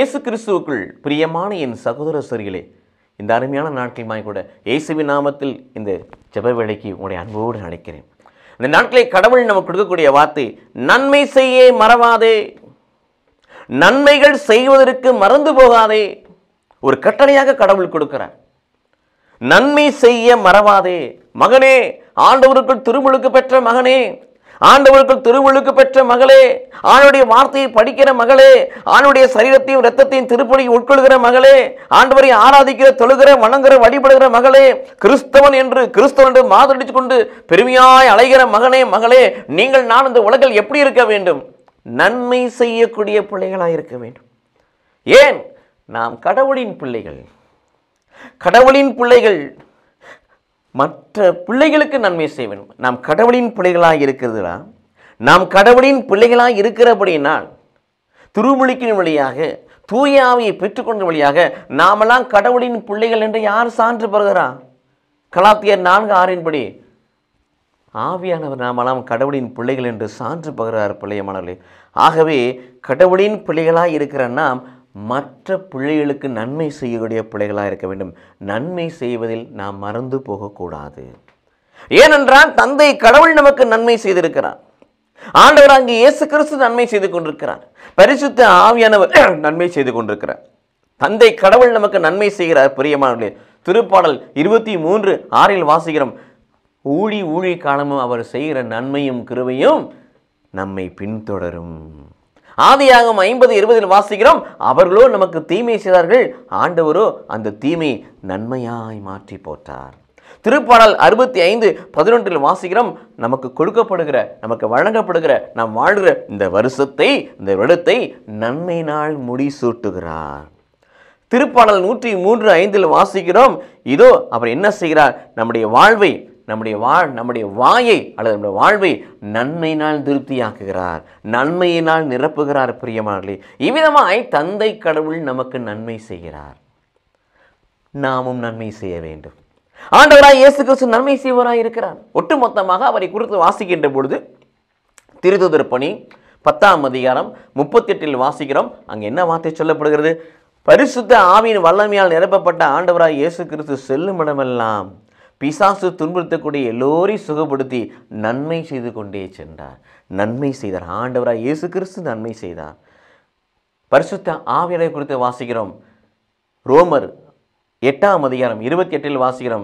இயேசு கிறிஸ்துவுக்குள் பிரியமான என் சகோதர சரிகளே இந்த அருமையான நாட்களுமாய் கூட இயேசுவின் நாமத்தில் இந்த ஜெப வேளைக்கு உங்களுடைய அன்போடு அழைக்கிறேன் இந்த நாட்களை கடவுள் நமக்கு கொடுக்கக்கூடிய வார்த்தை நன்மை செய்ய மறவாதே நன்மைகள் செய்வதற்கு மறந்து போகாதே ஒரு கட்டளையாக கடவுள் கொடுக்கிறார் நன்மை செய்ய மறவாதே மகனே ஆண்டவருக்குள் திருமுழுக்கு பெற்ற மகனே ஆண்டவருக்குள் திருமுழுக்கு பெற்ற மகளே ஆணுடைய வார்த்தையை படிக்கிற மகளே ஆணுடைய சரீரத்தையும் இரத்தத்தையும் திருப்படி உட்கொள்கிற மகளே ஆண்டவரை ஆராதிக்கிற தொழுகிற வணங்குற வழிபடுகிற மகளே கிறிஸ்தவன் என்று கிறிஸ்தவன் என்று மாதடிச்சு கொண்டு பெருமையாய் அலைகிற மகனே மகளே நீங்கள் நான் இந்த உலகில் எப்படி இருக்க வேண்டும் நன்மை செய்யக்கூடிய பிள்ளைகளாய் இருக்க வேண்டும் ஏன் நாம் கடவுளின் பிள்ளைகள் கடவுளின் பிள்ளைகள் மற்ற பிள்ளைகளுக்கு நன்மை செய்ய வேண்டும் நாம் கடவுளின் பிள்ளைகளாக இருக்கிறதுனா நாம் கடவுளின் பிள்ளைகளாக இருக்கிறபடினால் திருமுழுக்கின் வழியாக தூய ஆவியை பெற்றுக்கொண்ட வழியாக நாமெல்லாம் கடவுளின் பிள்ளைகள் என்று யார் சான்று பெறுகிறா கலாத்தியர் நான்கு ஆறின்படி ஆவியானவர் நாமெல்லாம் கடவுளின் பிள்ளைகள் என்று சான்று பகிறார் பிள்ளையமானவர்களே ஆகவே கடவுளின் பிள்ளைகளாக இருக்கிற நாம் மற்ற பிள்ளைகளுக்கு நன்மை செய்யக்கூடிய பிள்ளைகளாக இருக்க வேண்டும் நன்மை செய்வதில் நாம் மறந்து போகக்கூடாது ஏனென்றால் தந்தை கடவுள் நமக்கு நன்மை செய்திருக்கிறார் ஆண்டவர் அங்கே இயேசு கிறிஸ்து நன்மை செய்து கொண்டிருக்கிறார் பரிசுத்த ஆவியானவர் நன்மை செய்து கொண்டிருக்கிறார் தந்தை கடவுள் நமக்கு நன்மை செய்கிறார் பிரியமானவர்களே திருப்பாடல் இருபத்தி மூன்று ஆறில் வாசிக்கிறோம் ஊழி ஊழி காலமும் அவர் செய்கிற நன்மையும் கிருபையும் நம்மை பின்தொடரும் ஆதியாகம் ஐம்பது இருபதில் வாசிக்கிறோம் அவர்களோ நமக்கு தீமை செய்தார்கள் ஆண்டவரோ அந்த தீமை நன்மையாய் மாற்றி போட்டார் திருப்பாடல் அறுபத்தி ஐந்து பதினொன்றில் வாசிக்கிறோம் நமக்கு கொடுக்கப்படுகிற நமக்கு வழங்கப்படுகிற நாம் வாழ்கிற இந்த வருஷத்தை இந்த வருடத்தை நன்மை நாள் முடிசூட்டுகிறார் திருப்பாடல் நூற்றி மூன்று ஐந்தில் வாசிக்கிறோம் இதோ அவர் என்ன செய்கிறார் நம்முடைய வாழ்வை நம்முடைய வாழ் நம்முடைய வாயை அல்லது நம்முடைய வாழ்வை நன்மையினால் திருப்தியாக்குகிறார் நன்மையினால் நிரப்புகிறார் பிரியமானே இவ்விதமாய் தந்தை கடவுள் நமக்கு நன்மை செய்கிறார் நாமும் நன்மை செய்ய வேண்டும் ஆண்டவராய் இயேசு கிறிஸ்து நன்மை செய்வராய் இருக்கிறார் ஒட்டுமொத்தமாக அவரை குறித்து வாசிக்கின்ற பொழுது திருத்துதர் பணி பத்தாம் அதிகாரம் முப்பத்தெட்டில் வாசிக்கிறோம் அங்கே என்ன வார்த்தை சொல்லப்படுகிறது பரிசுத்த ஆவியின் வல்லமையால் நிரப்பப்பட்ட ஆண்டவராய் இயேசு கிறிஸ்து செல்லும் இடமெல்லாம் பிசாசு துன்புறுத்தக்கூடிய எல்லோரையும் சுகப்படுத்தி நன்மை செய்து கொண்டே சென்றார் நன்மை செய்தார் ஆண்டவராய் இயேசு கிறிஸ்து நன்மை செய்தார் பரிசுத்த ஆவியரை குறித்து வாசிக்கிறோம் ரோமர் எட்டாம் அதிகாரம் இருபத்தி எட்டில் வாசிக்கிறோம்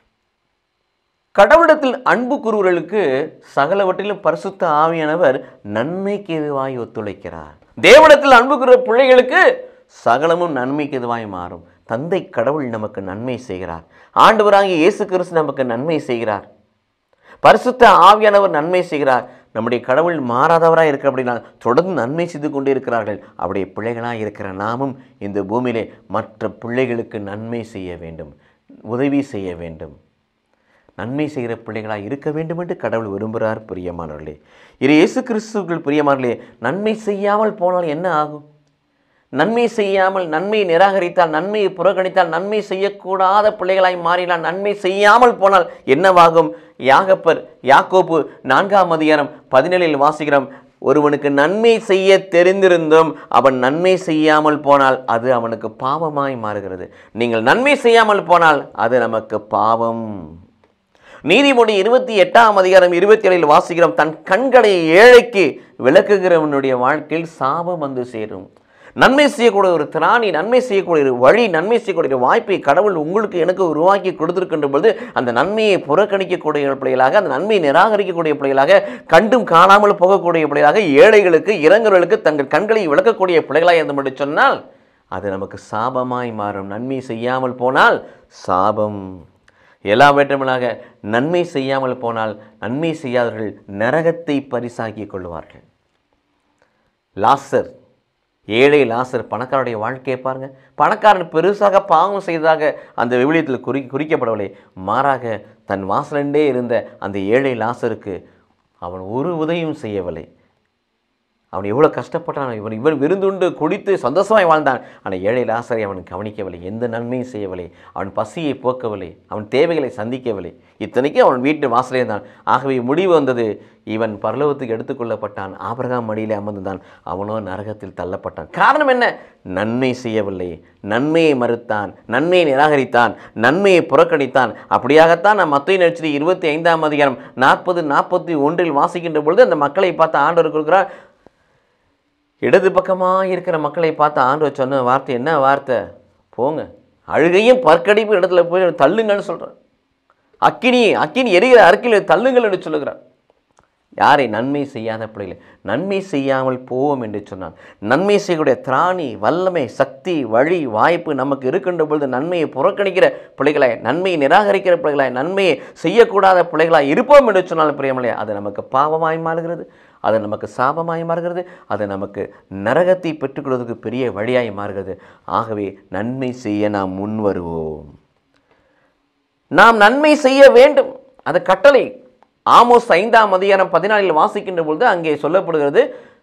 கடவுளிடத்தில் அன்பு கூறுவர்களுக்கு சகலவற்றிலும் பரிசுத்த ஆவியானவர் நன்மைக்கு எதுவாய் ஒத்துழைக்கிறார் தேவனிடத்தில் அன்பு கூறுற பிள்ளைகளுக்கு சகலமும் நன்மைக்கு எதுவாய் மாறும் தந்தை கடவுள் நமக்கு நன்மை செய்கிறார் ஆண்டவராகிய இயேசு கிறிஸ்து நமக்கு நன்மை செய்கிறார் பரிசுத்த ஆவியானவர் நன்மை செய்கிறார் நம்முடைய கடவுள் மாறாதவராக இருக்கிற அப்படின்னா தொடர்ந்து நன்மை செய்து கொண்டே இருக்கிறார்கள் அவருடைய பிள்ளைகளாக இருக்கிற நாமும் இந்த பூமியிலே மற்ற பிள்ளைகளுக்கு நன்மை செய்ய வேண்டும் உதவி செய்ய வேண்டும் நன்மை செய்கிற பிள்ளைகளாக இருக்க வேண்டும் என்று கடவுள் விரும்புகிறார் பிரியமானவர்களே இது இயேசு கிறிஸ்துக்கள் பிரியமானவர்களே நன்மை செய்யாமல் போனால் என்ன ஆகும் நன்மை செய்யாமல் நன்மையை நிராகரித்தால் நன்மையை புறக்கணித்தால் நன்மை செய்யக்கூடாத பிள்ளைகளாய் மாறினால் நன்மை செய்யாமல் போனால் என்னவாகும் யாகப்பர் யாக்கோப்பு நான்காம் அதிகாரம் பதினேழில் வாசிக்கிறோம் ஒருவனுக்கு நன்மை செய்ய தெரிந்திருந்தும் அவன் நன்மை செய்யாமல் போனால் அது அவனுக்கு பாவமாய் மாறுகிறது நீங்கள் நன்மை செய்யாமல் போனால் அது நமக்கு பாவம் நீதிமொழி இருபத்தி எட்டாம் அதிகாரம் இருபத்தி ஏழில் வாசிக்கிறோம் தன் கண்களை ஏழைக்கு விளக்குகிறவனுடைய வாழ்க்கையில் சாபம் வந்து சேரும் நன்மை செய்யக்கூடிய ஒரு திராணி நன்மை செய்யக்கூடிய ஒரு வழி நன்மை செய்யக்கூடிய ஒரு வாய்ப்பை கடவுள் உங்களுக்கு எனக்கு உருவாக்கி கொடுத்திருக்கின்ற பொழுது அந்த நன்மையை புறக்கணிக்கக்கூடிய பிள்ளைகளாக அந்த நன்மையை நிராகரிக்கக்கூடிய பிள்ளைகளாக கண்டும் காணாமல் போகக்கூடிய பிள்ளைகளாக ஏழைகளுக்கு இறங்குறவர்களுக்கு தங்கள் கண்களை விளக்கக்கூடிய பிள்ளைகளாக இருந்து மட்டும் சொன்னால் அது நமக்கு சாபமாய் மாறும் நன்மை செய்யாமல் போனால் சாபம் எல்லாவற்றுமாக நன்மை செய்யாமல் போனால் நன்மை செய்யாதவர்கள் நரகத்தை பரிசாக்கிக் கொள்வார்கள் லாசர் ஏழை லாசர் பணக்காரனுடைய வாழ்க்கையை பாருங்க பணக்காரன் பெருசாக பாவம் செய்ததாக அந்த விவிலியத்தில் குறி குறிக்கப்படவில்லை மாறாக தன் வாசலண்டே இருந்த அந்த ஏழை லாசருக்கு அவன் ஒரு உதவியும் செய்யவில்லை அவன் எவ்வளோ கஷ்டப்பட்டான் இவன் இவன் விருந்துண்டு குடித்து சந்தோஷமாய் வாழ்ந்தான் ஆனால் ஏழை லாசரை அவன் கவனிக்கவில்லை எந்த நன்மையும் செய்யவில்லை அவன் பசியை போக்கவில்லை அவன் தேவைகளை சந்திக்கவில்லை இத்தனைக்கும் அவன் வீட்டு வாசலே இருந்தான் ஆகவே முடிவு வந்தது இவன் பரலோகத்துக்கு எடுத்துக்கொள்ளப்பட்டான் ஆபிரகாம் மடியிலே அமர்ந்தான் அவனோ நரகத்தில் தள்ளப்பட்டான் காரணம் என்ன நன்மை செய்யவில்லை நன்மையை மறுத்தான் நன்மையை நிராகரித்தான் நன்மையை புறக்கணித்தான் அப்படியாகத்தான் நான் மத்திய நடிச்சது இருபத்தி ஐந்தாம் அதிகாரம் நாற்பது நாற்பத்தி ஒன்றில் வாசிக்கின்ற பொழுது அந்த மக்களை பார்த்து ஆண்டவர் கொடுக்கிறார் இடது பக்கமாக இருக்கிற மக்களை பார்த்து ஆண்டவர் சொன்ன வார்த்தை என்ன வார்த்தை போங்க அழுகையும் பற்கடிப்பு இடத்துல போய் தள்ளுங்கன்னு சொல்கிறார் அக்கினி அக்கினி எரிகிற அருக்கில் தள்ளுங்கள் என்று சொல்லுகிறார் யாரை நன்மை செய்யாத பிள்ளைகளை நன்மை செய்யாமல் போவோம் என்று சொன்னான் நன்மை செய்யக்கூடிய திராணி வல்லமை சக்தி வழி வாய்ப்பு நமக்கு இருக்கின்ற பொழுது நன்மையை புறக்கணிக்கிற பிள்ளைகளாய் நன்மையை நிராகரிக்கிற பிள்ளைகளாய் நன்மையை செய்யக்கூடாத பிள்ளைகளாய் இருப்போம் என்று சொன்னால் பிரியமலே அது நமக்கு பாவமாய் மாறுகிறது அது நமக்கு சாபமாய் மாறுகிறது அது நமக்கு நரகத்தை பெற்றுக்கொள்வதற்கு பெரிய வழியாய் மாறுகிறது ஆகவே நன்மை செய்ய நாம் முன் வருவோம் நாம் நன்மை செய்ய வேண்டும் அது கட்டளை ஆமோஸ் ஐந்தாம் அதிகாரம் பதினாலில் வாசிக்கின்ற பொழுது அங்கே சொல்லப்படுகிறது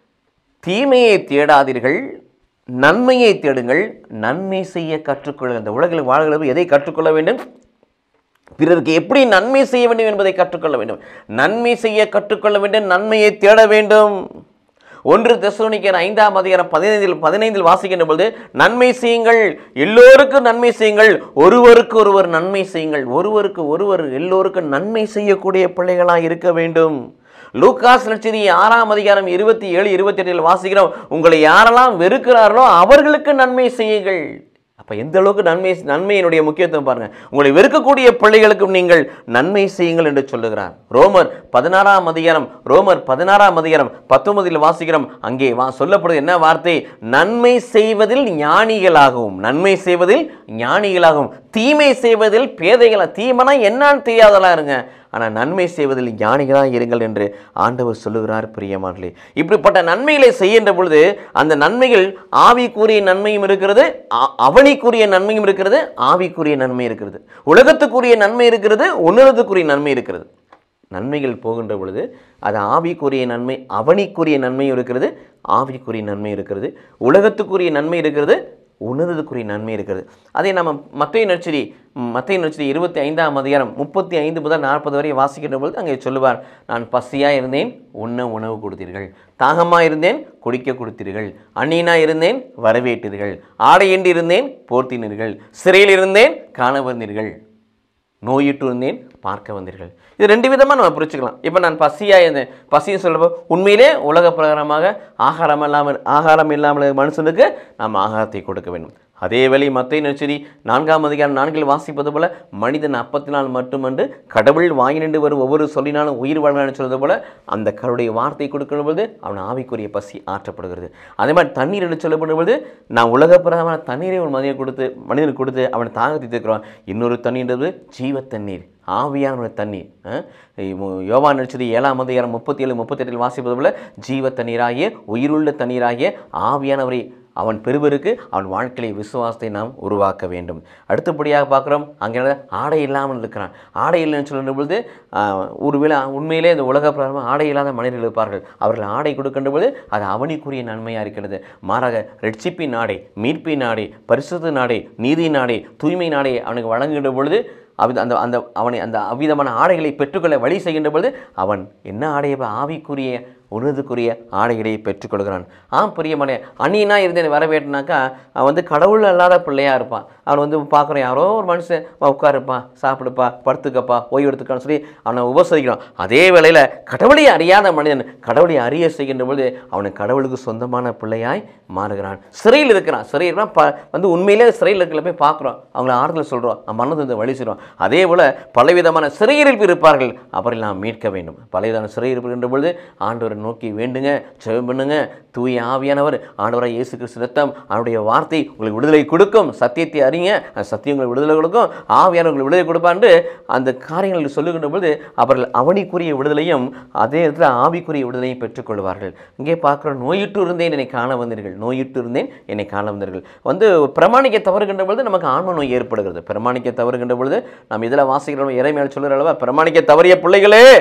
தீமையை தேடாதீர்கள் நன்மையை தேடுங்கள் நன்மை செய்ய கற்றுக்கொள்ள இந்த உலகில் வாழ்கிறது எதை கற்றுக்கொள்ள வேண்டும் பிறருக்கு எப்படி நன்மை செய்ய வேண்டும் என்பதை கற்றுக்கொள்ள வேண்டும் நன்மை செய்ய கற்றுக்கொள்ள வேண்டும் நன்மையை தேட வேண்டும் ஒன்று தெசலோனிக்கர் ஐந்தாம் அதிகாரம் பதினைந்தில் பதினைந்தில் வாசிக்கின்ற பொழுது நன்மை செய்யுங்கள் எல்லோருக்கும் நன்மை செய்யுங்கள் ஒருவருக்கு ஒருவர் நன்மை செய்யுங்கள் ஒருவருக்கு ஒருவர் எல்லோருக்கும் நன்மை செய்யக்கூடிய பிள்ளைகளாக இருக்க வேண்டும் லூகாஸ் நட்சதி ஆறாம் அதிகாரம் இருபத்தி ஏழு இருபத்தி எட்டில் வாசிக்கிறோம் உங்களை யாரெல்லாம் வெறுக்கிறார்களோ அவர்களுக்கு நன்மை செய்யுங்கள் அப்போ எந்த அளவுக்கு நன்மை நன்மையினுடைய முக்கியத்துவம் பாருங்க உங்களை வெறுக்கக்கூடிய பிள்ளைகளுக்கும் நீங்கள் நன்மை செய்யுங்கள் என்று சொல்லுகிறார் ரோமர் பதினாறாம் அதிகாரம் ரோமர் பதினாறாம் அதிகாரம் பத்தொன்பதில் வாசிக்கிறோம் அங்கே வா சொல்லப்படுது என்ன வார்த்தை நன்மை செய்வதில் ஞானிகளாகவும் நன்மை செய்வதில் ஞானிகளாகவும் தீமை செய்வதில் பேதைகளா தீமைனா என்னன்னு தெரியாதலாம் இருங்க ஆனால் நன்மை செய்வதில் ஞானிகளாக இருங்கள் என்று ஆண்டவர் சொல்லுகிறார் பிரியமானே இப்படிப்பட்ட நன்மைகளை செய்கின்ற பொழுது அந்த நன்மைகள் ஆவிக்குரிய நன்மையும் இருக்கிறது அ- அவனிக்குரிய நன்மையும் இருக்கிறது ஆவிக்குரிய நன்மை இருக்கிறது உலகத்துக்குரிய நன்மை இருக்கிறது உன்னதத்துக்குரிய நன்மை இருக்கிறது நன்மைகள் போகின்ற பொழுது அது ஆவிக்குரிய நன்மை அவனிக்குரிய நன்மையும் இருக்கிறது ஆவிக்குரிய நன்மை இருக்கிறது உலகத்துக்குரிய நன்மை இருக்கிறது உணர்வதற்குரிய நன்மை இருக்கிறது அதை நம்ம மத்திய நட்சதி மத்திய நட்சதி இருபத்தி ஐந்தாம் அதிகாரம் முப்பத்தி ஐந்து முதல் நாற்பது வரை வாசிக்கின்ற பொழுது அங்கே சொல்லுவார் நான் பசியாக இருந்தேன் உண்ண உணவு கொடுத்தீர்கள் தாகமாக இருந்தேன் குடிக்க கொடுத்தீர்கள் அந்நியனாக இருந்தேன் வரவேற்றீர்கள் ஆடையின்றி இருந்தேன் போர்த்தினீர்கள் சிறையில் இருந்தேன் காண வந்தீர்கள் நோயிட்டு இருந்தேன் பார்க்க வந்தீர்கள் இது ரெண்டு விதமாக நம்ம புரிச்சுக்கலாம் இப்போ நான் பசியாக இருந்தேன் பசின்னு சொல்கிறப்போ உண்மையிலே உலக பிரகாரமாக ஆகாரம் இல்லாமல் ஆகாரம் இல்லாமல் மனுஷனுக்கு நாம் ஆகாரத்தை கொடுக்க வேண்டும் அதே வேளை மத்திய நெச்சரி நான்காம் அதிகாரம் நான்கில் வாசிப்பது போல மனிதன் அப்பத்தினால் மட்டுமன்று கடவுள் வாங்கி நின்று வரும் ஒவ்வொரு சொல்லினாலும் உயிர் வாழ்வான்னு சொல்வது போல அந்த கடவுளுடைய வார்த்தை கொடுக்கும் பொழுது அவன் ஆவிக்குரிய பசி ஆற்றப்படுகிறது அதே மாதிரி தண்ணீர் என்று சொல்லப்படும் பொழுது நான் உலக பிரகாரமான தண்ணீரை ஒரு மனிதன் கொடுத்து மனிதனுக்கு கொடுத்து அவனை தாகத்தை தீர்க்கிறான் இன்னொரு தண்ணீர்ன்றது ஜீவ தண்ணீர் ஆவியான ஒரு தண்ணீர் அஹ், இவ் யோவான் நடிச்சது ஏழாம் அதிகாரம் முப்பத்தி ஏழு முப்பத்தெட்டில் வாசிப்பது போல ஜீவ தண்ணீராகிய உயிருள்ள தண்ணீராகிய ஆவியானவரை அவன் பெறுவருக்கு அவன் வாழ்க்கையை விசுவாசத்தை நாம் உருவாக்க வேண்டும் அடுத்தபடியாக பார்க்குறோம் அங்கே என்ன? ஆடை இல்லாமல் இருக்கிறான் ஆடை இல்லைன்னு சொல்லுற பொழுது ஆஹ், ஒருவேளை உண்மையிலே இந்த உலக பிரகாரம் ஆடை இல்லாத மனிதர்கள் இருப்பார்கள் அவர்கள் ஆடை கொடுக்கின்ற பொழுது அது அவனிக்குரிய நன்மையாக இருக்கிறது மாறாக ரட்சிப்பின் நாடை மீட்பின் நாடை பரிசுத்த நாடை நீதி நாடை தூய்மை நாடை அவனுக்கு வழங்குகின்ற பொழுது அவி அந்த அந்த அவனை அந்த அவ்விதமான ஆடைகளை பெற்றுக்கொள்ள வழி செய்கின்ற பொழுது அவன் என்ன ஆடையை ஆவிக்குரிய உணர்வுக்குரிய ஆடைகளை பெற்றுக்கொள்கிறான் ஆம் பிரியமனே அந்நியனா இருந்தேன் வரவேற்றினாக்கா அவன் வந்து கடவுள் அல்லாத பிள்ளையாக இருப்பான் அவன் வந்து பார்க்குறான் யாரோ ஒரு மனுஷன் "வா, உட்காருப்பா சாப்பிடுப்பா படுத்துக்கப்பா ஓய்வு எடுத்துக்கான்னு சொல்லி அவனை உபசரிக்கிறான் அதே வேளையில் கடவுளை அறியாத மனிதன் கடவுளை அறிய செய்கின்ற பொழுது அவனுக்கு கடவுளுக்கு சொந்தமான பிள்ளையாய் மாறுகிறான் சிறையில் இருக்கிறான் சிறையில் இருக்கிறான் ப வந்து உண்மையிலே சிறையில் இருக்கிற போய் பார்க்குறோம் அவங்கள ஆறுதல் சொல்கிறோம் நம்ம மனது இந்த வழி செய்கிறோம் அதே போல் பலவிதமான சிறையிருப்பு இருப்பார்கள் அவரை நாம் மீட்க வேண்டும் பலவிதமான சிறையிருப்பு இருக்கின்ற பொழுது ஆண்டவரை நோக்கி வேண்டுங்க ஜெபம் பண்ணுங்க தூய ஆவியானவர் ஆண்டவராக இயேசு கிறிஸ்து ரத்தம் அவருடைய வார்த்தை உங்களுக்கு விடுதலை கொடுக்கும் சத்தியத்தை அறிங்க அந்த சத்தியம் உங்களுக்கு விடுதலை கொடுக்கும் ஆவியானவர் உங்களுக்கு விடுதலை கொடுப்பான்னு அந்த காரியங்களை சொல்லுகின்ற பொழுது அவர்கள் அவனிக்குரிய விடுதலையும் அதே இடத்துல ஆவிக்குரிய விடுதலையும் பெற்றுக்கொள்வார்கள் இங்கே பார்க்குற நோயிட்டு இருந்தேன் என்னை காண வந்தீர்கள் நோயிட்டு இருந்தேன் என்னை காண வந்தீர்கள் வந்து பிரமாணிக்க தவறுகின்ற பொழுது நமக்கு ஆன்ம நோய் ஏற்படுகிறது பிரமாணிக்க தவறுகின்ற பொழுது நாம் இதில் வாசிக்கிறோம் இறைமையால் சொல்லுற அளவா பிரமாணிக்க தவறிய பிள்ளைகளே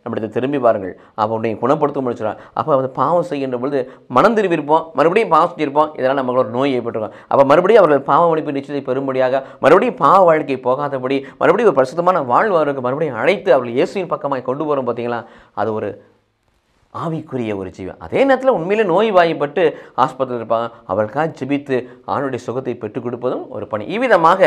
நம்மிடத்தை திரும்பி பாருங்கள் அப்போ உன்னை குணப்படுத்த முடிச்சிடும் அப்போ வந்து பாவம் செய்கின்ற பொழுது மனம் திரும்பியிருப்போம் மறுபடியும் பாவம் செஞ்சிருப்போம் இதனால் நமக்கு ஒரு நோய் ஏற்பட்டிருக்கோம் அப்போ மறுபடியும் அவர்கள் பாவ மன்னிப்பு நிச்சயத்தை பெறும்படியாக மறுபடியும் பாவ வாழ்க்கை போகாதபடி மறுபடியும் ஒரு பரிசுத்தமான வாழ்வு அவருக்கு மறுபடியும் அழைத்து அவர்கள் இயேசுவின் பக்கமாக கொண்டு வரும் பார்த்தீங்களா அது ஒரு ஆவிக்குரிய ஒரு ஜீவன் அதே நேரத்தில் உண்மையிலே நோய் வாய்ப்பட்டு ஆஸ்பத்திரியில் இருப்பாங்க அவர்களுக்காக ஜெபித்து ஆணுடைய சுகத்தை பெற்றுக் கொடுப்பதும் ஒரு பணி இவ்விதமாக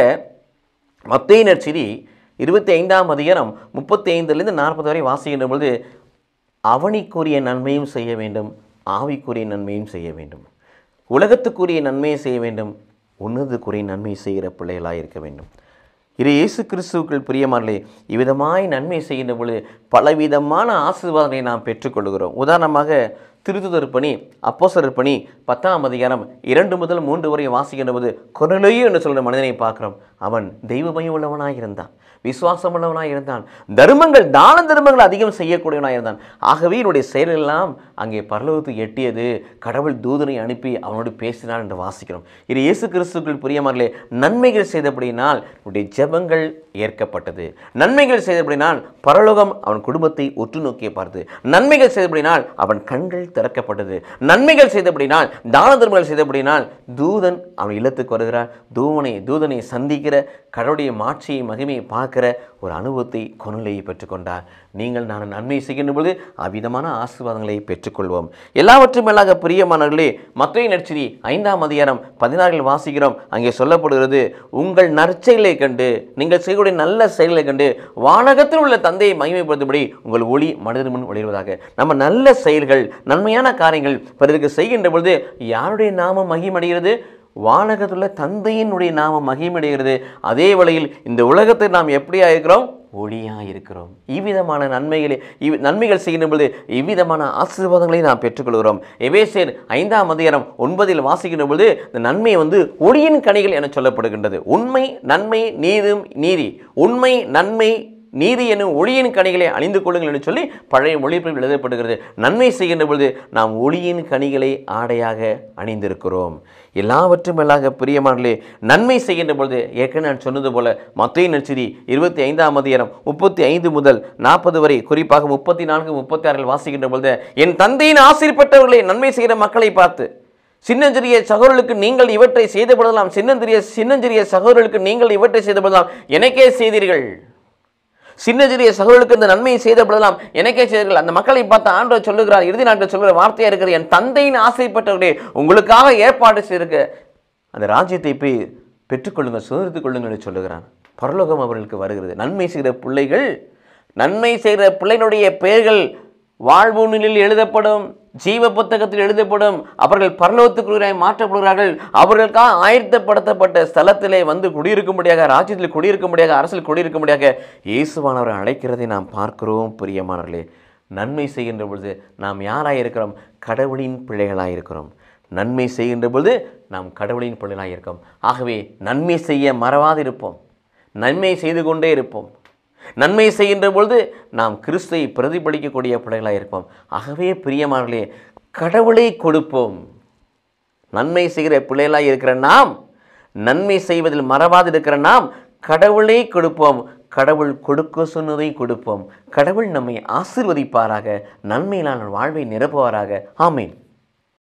மத்தையினர் சிரி இருபத்தி ஐந்தாம் அதிகாரம் முப்பத்தி ஐந்துலேருந்து நாற்பது வரை வாசிக்கின்ற பொழுது அவனிக்குரிய நன்மையும் செய்ய வேண்டும் ஆவிக்குரிய நன்மையும் செய்ய வேண்டும் உலகத்துக்குரிய நன்மையை செய்ய வேண்டும் உன்னதுக்குரிய நன்மை செய்கிற பிள்ளைகளாக இருக்க வேண்டும் இரு இயேசு கிறிஸ்துவுக்குள் பிரியமானே இவ்விதமாய் நன்மை செய்கின்ற பொழுது பலவிதமான ஆசீர்வாதங்களை நாம் பெற்றுக்கொள்கிறோம் உதாரணமாக திருத்துதர் பணி அப்போசரர் பணி பத்தாம் அதிகாரம் இரண்டு முதல் மூன்று வரை வாசிக்கின்ற போது கொரலையோ என்று சொல்கிற மனிதனை பார்க்கிறோம் அவன் தெய்வமயம் உள்ளவனாக இருந்தான் விசுவாசம் உள்ளவனாக இருந்தான் தர்மங்கள் தான தர்மங்கள் அதிகம் செய்யக்கூடியவனாக இருந்தான் ஆகவே என்னுடைய செயலெல்லாம் அங்கே பரலோகத்துக்கு எட்டியது கடவுள் தூதனை அனுப்பி அவனோடு பேசினான் என்று வாசிக்கிறோம் இது இயேசு கிறிஸ்துக்கள் பிரியமார்களே நன்மைகள் செய்தபடினால் உன்னுடைய ஜெபங்கள் ஏற்கப்பட்டது நன்மைகள் செய்தபடினால் பரலோகம் அவன் குடும்பத்தை உற்று நோக்கிய பார்த்து நன்மைகள் செய்தபடினால் அவன் கண்கள் திறக்கப்பட்டது நன்மைகள் செய்தபடினால் தான தர்மங்கள் செய்தபடினால் தூதன் அவன் இல்லத்துக்கு வருகிறான் தூவனை தூதனை சந்திக்கிற கடவுளுடைய மாட்சியை மகிமையை பார்க்கிற ஒரு அனுபவத்தை கொனலையை பெற்றுக்கொண்டார் நீங்கள் நான் நன்மை செய்கின்ற பொழுது அவ்விதமான ஆசீர்வாதங்களை பெற்றுக்கொள்வோம் எல்லாவற்றும் மேலாக பிரியமானவர்களே மத்திய நற்செய்தி ஐந்தாம் அதிகாரம் பதினாறில் வாசிக்கிறோம் அங்கே சொல்லப்படுகிறது உங்கள் நற்செயலை கண்டு நீங்கள் செய்யக்கூடிய நல்ல செயல்களை கண்டு வானகத்தில் உள்ள தந்தையை மகிமைப்படுத்தும்படி உங்கள் ஒளி மனிதர் முன் ஒளிர்வதாக நம்ம நல்ல செயல்கள் நன்மையான காரியங்கள் பிறருக்கு செய்கின்ற பொழுது யாருடைய நாமம் மகிமடைகிறது வானகத்துள்ள தந்தையினுடைய நாமம் மகிமடைகிறது அதே வேளையில் இந்த உலகத்தை நாம் எப்படியா இருக்கிறோம் ஒளியாக இருக்கிறோம் இவ்விதமான நன்மைகளை இவ் நன்மைகள் செய்கின்ற பொழுது இவ்விதமான ஆசீர்வாதங்களை நாம் பெற்றுக்கொள்கிறோம் எவேசேர் ஐந்தாம் அதிகாரம் ஒன்பதில் வாசிக்கின்ற பொழுது இந்த நன்மை வந்து ஒளியின் கனிகள் என சொல்லப்படுகின்றது உண்மை நன்மை நீதும் நீதி உண்மை நன்மை நீதி எனும் ஒளியின் கனிகளை அணிந்து கொள்ளுங்கள் என்று சொல்லி பழைய மொழிபெயர்ப்பில் எழுதப்படுகிறது நன்மை செய்கின்ற பொழுது நாம் ஒளியின் கனிகளை ஆடையாக அணிந்திருக்கிறோம் எல்லாவற்றும் மேலாக பிரியமானே நன்மை செய்கின்ற பொழுது ஏற்கனவே நான் சொன்னது போல மத்திய நற்செய்தி இருபத்தி ஐந்தாம் அதிகாரம் முப்பத்தி ஐந்து முதல் நாற்பது வரை குறிப்பாக முப்பத்தி நான்கு முப்பத்தி ஆறில் வாசிக்கின்ற பொழுது என் தந்தையின் ஆசீர்பட்டவர்களை நன்மை செய்கிற மக்களை பார்த்து சின்னஞ்சிறிய சகோதரர்களுக்கு நீங்கள் இவற்றை செய்து விடலாம் சின்னஞ்சிறிய சின்னஞ்சிறிய சகோதரர்களுக்கு நீங்கள் இவற்றை செய்து விடலாம் எனக்கே செய்தீர்கள் சின்னஞ்சிறிய சகோதரர்களுக்கு இந்த நன்மையை செய்த பொழுதெல்லாம் எனக்கே செய்தீர்கள் அந்த மக்களை பார்த்து ஆண்டவர் சொல்லுகிறார் இறுதி நாட்கள் சொல்கிற வார்த்தையாக இருக்கிற என் தந்தையின் ஆசைப்பட்டவர்களே உங்களுக்காக ஏற்பாடு செய்திருக்க அந்த ராஜ்யத்தை போய் பெற்றுக்கொள்ளுங்கள் சுதந்திரத்துக் கொள்ளுங்கள் என்று சொல்லுகிறான் பரலோகம் அவர்களுக்கு வருகிறது நன்மை செய்கிற பிள்ளைகள் நன்மை செய்கிற பிள்ளைகளுடைய பெயர்கள் வாழ்வு நூலில் எழுதப்படும் ஜீவ புத்தகத்தில் எழுதப்படும் அவர்கள் பரலோகத்துக்குள்ளாய் மாற்றப்படுகிறார்கள் அவர்களுக்காக ஆயத்தப்படுத்தப்பட்ட ஸ்தலத்திலே வந்து குடியிருக்கும்படியாக ராஜ்யத்தில் குடியிருக்கும்படியாக அரசில் குடியிருக்கும்படியாக இயேசுவானவரை அழைக்கிறதை நாம் பார்க்கிறோம் பிரியமானவர்களே நன்மை செய்கின்ற பொழுது நாம் யாராக இருக்கிறோம் கடவுளின் பிள்ளைகளாக இருக்கிறோம் நன்மை செய்கின்ற பொழுது நாம் கடவுளின் பிள்ளைகளாக இருக்கோம் ஆகவே நன்மை செய்ய மறவாதிருப்போம் நன்மை செய்து கொண்டே இருப்போம் நன்மை செய்கின்ற பொழுது நாம் கிறிஸ்துவை பிரதிபலிக்கக்கூடிய பிள்ளைகளாக இருப்போம் ஆகவே பிரியமானவர்களே கடவுளை கொடுப்போம் நன்மை செய்கிற பிள்ளைகளாக இருக்கிற நாம் நன்மை செய்வதில் மறவாது இருக்கிற நாம் கடவுளை கொடுப்போம் கடவுள் கொடுக்க சொன்னதை கொடுப்போம் கடவுள் நம்மை ஆசிர்வதிப்பாராக நன்மையிலான வாழ்வை நிரப்புவாராக ஆமீன்